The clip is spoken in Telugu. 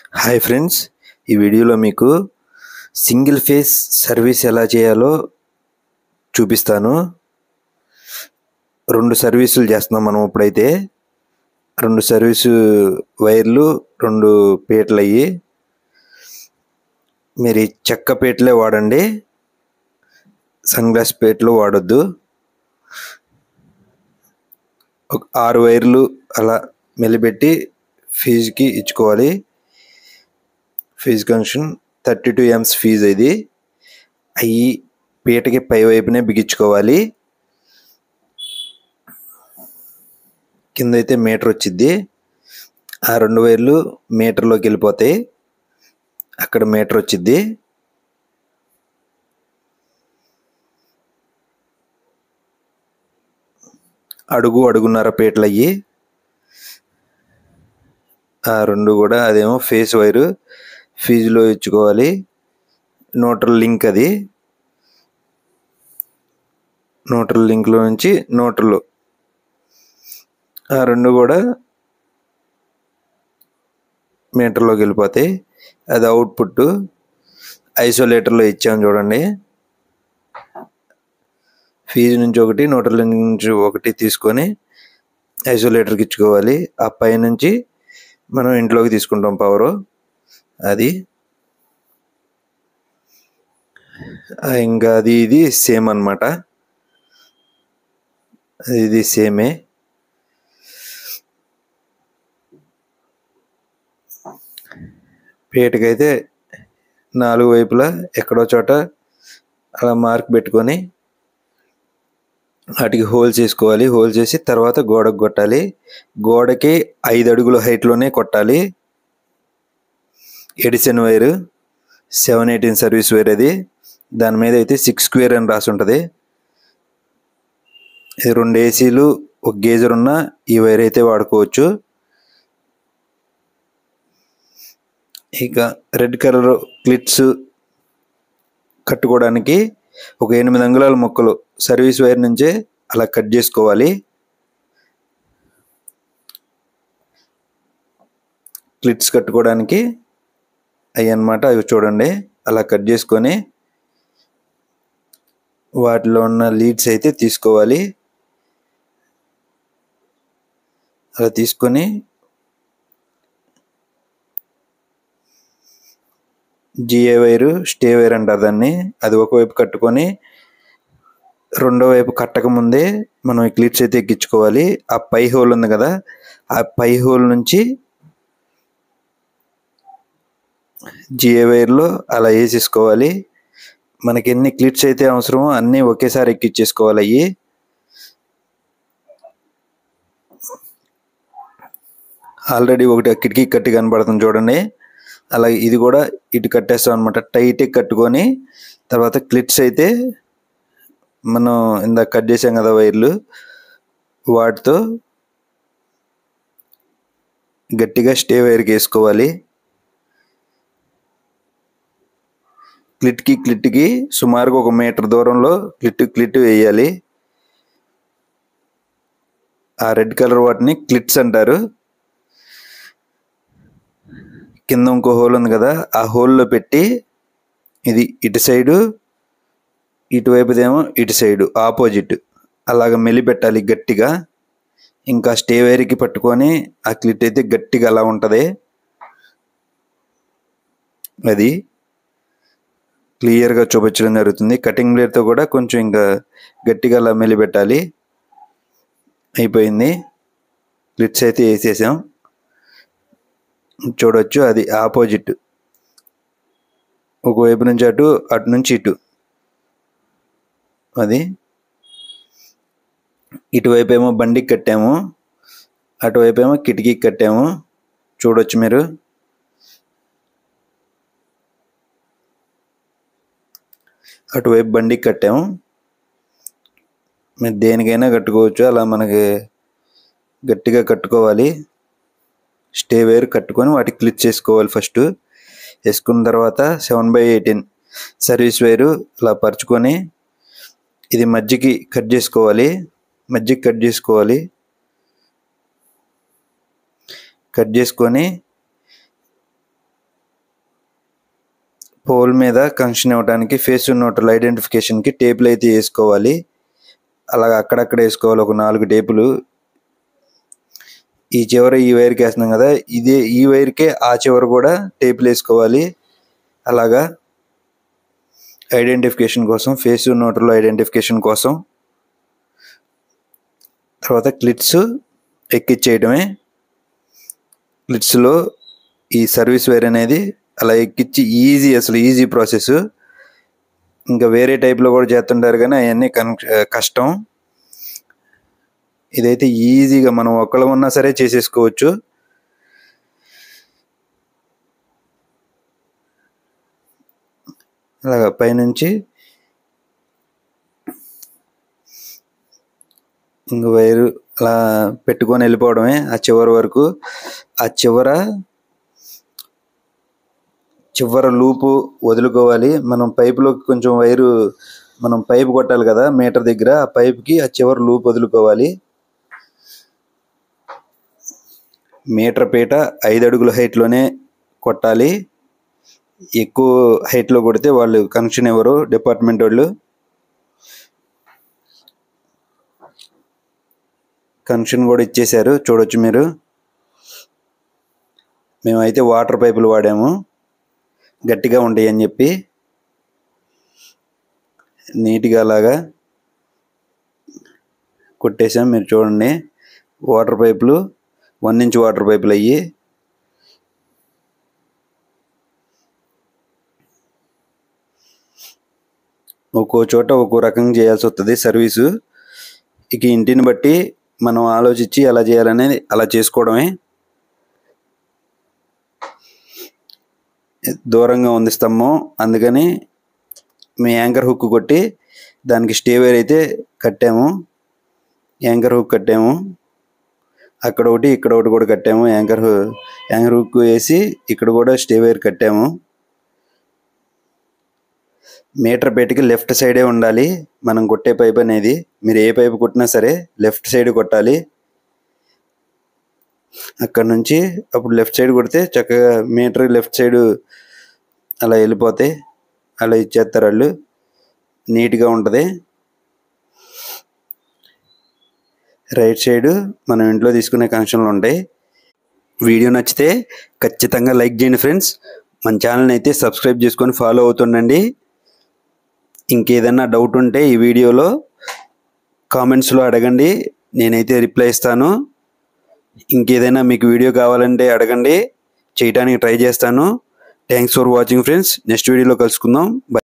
హాయ్ ఫ్రెండ్స్ ఈ వీడియోలో మీకు సింగిల్ ఫేస్ సర్వీస్ ఎలా చేయాలో చూపిస్తాను రెండు సర్వీసులు చేస్తున్నాం మనం ఇప్పుడైతే రెండు సర్వీసు వైర్లు రెండు పీటలు అయ్యి మీరు ఈ చెక్క పీటలే వాడండి సన్ గ్లాస్ పీటలు వాడొద్దు ఒక ఆరు వైర్లు అలా మెలిపెట్టి ఫీజుకి ఇచ్చుకోవాలి fuse connection thirty two amps fuse ఇది అవి పీటకి పై వైపునే బిగించుకోవాలి కింద అయితే మీటర్ వచ్చింది ఆ రెండు వైర్లు మీటర్లోకి వెళ్ళిపోతాయి అక్కడ మీటర్ వచ్చింది అడుగు అడుగున్నర పీటలు అయ్యి ఆ రెండు కూడా అదేమో ఫేస్ వైరు ఫీజులో ఇచ్చుకోవాలి నోట్రల్ లింక్ అది నోట్రల్ లింక్లో నుంచి నోట్రల్ ఆ రెండు కూడా మీటర్లోకి వెళ్ళిపోతాయి అది అవుట్పుట్ ఐసోలేటర్లో ఇచ్చాము చూడండి ఫీజు నుంచి ఒకటి నోట్రల్ నుంచి ఒకటి తీసుకొని ఐసోలేటర్కి ఇచ్చుకోవాలి ఆ పై నుంచి మనం ఇంట్లోకి తీసుకుంటాం పవరు అది ఇంకా అది ఇది సేమ్ అనమాట ఇది సేమే పీటకైతే నాలుగు వైపులా ఎక్కడో చోట అలా మార్క్ పెట్టుకొని వాటికి హోల్ చేసుకోవాలి హోల్ చేసి తర్వాత గోడకు కొట్టాలి గోడకి ఐదు అడుగుల హైట్లోనే కొట్టాలి Edison wire seven eighteen service wire అది దాని మీద అయితే సిక్స్ స్క్వేర్ అని రాసి ఉంటుంది ఇది రెండు ఏసీలు ఒక గేజర్ ఉన్న ఈ వైర్ అయితే వాడుకోవచ్చు ఇక రెడ్ కలర్ క్లిట్స్ కట్టుకోవడానికి ఒక ఎనిమిది అంగుళాల మొక్కలు సర్వీస్ వైర్ నుంచే అలా కట్ చేసుకోవాలి క్లిట్స్ కట్టుకోవడానికి అవి అన్నమాట అవి చూడండి అలా కట్ చేసుకొని వాటిలో ఉన్న లీడ్స్ అయితే తీసుకోవాలి అలా తీసుకొని జిఏ వైరు స్టే వైర్ అంటారు దాన్ని అది ఒకవైపు కట్టుకొని రెండో వైపు కట్టక ముందే మనం ఈ క్లిప్స్ అయితే ఎక్కించుకోవాలి ఆ పై హోల్ ఉంది కదా ఆ పై హోల్ నుంచి జిఏ వైర్లో అలా వేసేసుకోవాలి మనకి ఎన్ని క్లిప్స్ అయితే అవసరమో అన్నీ ఒకేసారి ఎక్కించేసుకోవాలి అవి ఆల్రెడీ ఒకటి కిటికీ కట్టి కనబడుతుంది చూడండి అలాగే ఇది కూడా ఇటు కట్టేస్తాం అనమాట టైట్ కట్టుకొని తర్వాత క్లిట్స్ అయితే మనం ఇందాక కట్ చేసాం కదా వైర్లు వాటితో గట్టిగా స్టే వైర్కి వేసుకోవాలి క్లిట్కి క్లిట్కి సుమారుగా ఒక మీటర్ దూరంలో క్లిట్ క్లిట్ వేయాలి ఆ రెడ్ కలర్ వాటిని క్లిట్స్ అంటారు కింద ఇంకో హోల్ ఉంది కదా ఆ హోల్లో పెట్టి ఇది ఇటు సైడు ఇటువైపుదేమో ఇటు సైడు ఆపోజిట్ అలాగ మెలి పెట్టాలి గట్టిగా ఇంకా స్టే వైర్కి పట్టుకొని ఆ క్లిట్ అయితే గట్టిగా అలా ఉంటుంది అది క్లియర్గా చూపించడం జరుగుతుంది కటింగ్ బ్లేడ్తో కూడా కొంచెం ఇంకా గట్టిగా అలా మెలి పెట్టాలి అయిపోయింది క్లిట్స్ అయితే వేసేసాం చూడొచ్చు అది ఆపోజిట్ ఒకవైపు నుంచి అటు అటు నుంచి ఇటు అది ఇటువైపు ఏమో బండికి కట్టాము అటువైపు ఏమో కిటికీకి కట్టాము చూడొచ్చు మీరు అటువైపు బండికి కట్టాము మీరు దేనికైనా కట్టుకోవచ్చు అలా మనకి గట్టిగా కట్టుకోవాలి స్టే వైర్ కట్టుకొని వాటికి క్లిక్ చేసుకోవాలి ఫస్ట్ వేసుకున్న తర్వాత seven by eighteen service wire అలా పరుచుకొని ఇది మధ్యకి కట్ చేసుకోవాలి మధ్యకి కట్ చేసుకోవాలి కట్ చేసుకొని పోల్ మీద కనెక్షన్ ఇవ్వడానికి ఫేస్ న్యూట్రల్ ఐడెంటిఫికేషన్కి టేపులు అయితే వేసుకోవాలి అలాగ అక్కడక్కడ వేసుకోవాలి ఒక నాలుగు టేపులు ఈ చివర ఈ వైర్కి వేస్తున్నాం కదా ఇదే ఈ వైర్కే ఆ చివర కూడా టేపులు వేసుకోవాలి అలాగా ఐడెంటిఫికేషన్ కోసం ఫేస్ న్యూట్రల్ ఐడెంటిఫికేషన్ కోసం తర్వాత క్లిట్స్ ఎక్కిచ్చేయడమే క్లిట్స్లో ఈ సర్వీస్ వైర్ అనేది అలా ఎక్కించి ఈజీ అసలు ఈజీ ప్రాసెస్ ఇంకా వేరే టైప్లో కూడా చేస్తుంటారు కానీ అవన్నీ కన్ కష్టం ఇదైతే ఈజీగా మనం ఒక్కళ్ళం ఉన్నా సరే చేసేసుకోవచ్చు అలాగా పైనుంచి ఇంక వైరు అలా పెట్టుకొని వెళ్ళిపోవడమే ఆ చివరి వరకు ఆ చివర చివర లూపు వదులుకోవాలి మనం పైపులోకి కొంచెం వైరు మనం పైపు కొట్టాలి కదా మీటర్ దగ్గర ఆ పైప్కి ఆ చివరి లూప్ వదులుకోవాలి మీటర్ పీట ఐదు అడుగుల హైట్లోనే కొట్టాలి ఎక్కువ హైట్లో కొడితే వాళ్ళు కనెక్షన్ ఎవరు డిపార్ట్మెంట్ వాళ్ళు కనెక్షన్ కూడా ఇచ్చేశారు చూడొచ్చు మీరు మేమైతే వాటర్ పైపులు వాడాము గట్టిగా ఉంటాయి అని చెప్పి నీట్గా అలాగా కొట్టేసాం మీరు చూడండి వాటర్ పైపులు వన్ ఇంచ్ వాటర్ పైపులు అయ్యి ఒక్కో చోట ఒక్కో రకంగా చేయాల్సి వస్తుంది సర్వీసు ఇక ఇంటిని బట్టి మనం ఆలోచించి ఎలా చేయాలనేది అలా చేసుకోవడమే దూరంగా ఉంది స్తంభం అందుకని మీ యాంకర్ హుక్ కొట్టి దానికి స్టే వైర్ అయితే కట్టాము యాంకర్ హుక్ కట్టాము అక్కడ ఒకటి ఇక్కడ ఒకటి కూడా కట్టాము యాంకర్ హు- యాంకర్ హుక్ వేసి ఇక్కడ కూడా స్టే వైర్ కట్టాము మీటర్ పెట్టుకి లెఫ్ట్ సైడే ఉండాలి మనం కొట్టే పైప్ అనేది మీరు ఏ పైపు కొట్టినా సరే లెఫ్ట్ సైడ్ కొట్టాలి అక్కడ నుంచి అప్పుడు లెఫ్ట్ సైడ్ కొడితే చక్కగా మీటర్ లెఫ్ట్ సైడ్ అలా వెళ్ళిపోతాయి అలా ఇచ్చేస్తారు వాళ్ళు నీట్గా ఉంటుంది రైట్ సైడ్ మనం ఇంట్లో తీసుకునే కనెక్షన్లు ఉంటాయి వీడియో నచ్చితే ఖచ్చితంగా లైక్ చేయండి ఫ్రెండ్స్ మన ఛానల్ని అయితే సబ్స్క్రైబ్ చేసుకొని ఫాలో అవుతుండండి ఇంకేదన్నా డౌట్ ఉంటే ఈ వీడియోలో కామెంట్స్లో అడగండి నేనైతే రిప్లై ఇస్తాను ఇంకేదైనా మీకు వీడియో కావాలంటే అడగండి చేయడానికి ట్రై చేస్తాను thanks for watching friends next వీడియోలో కలుసుకుందాం బై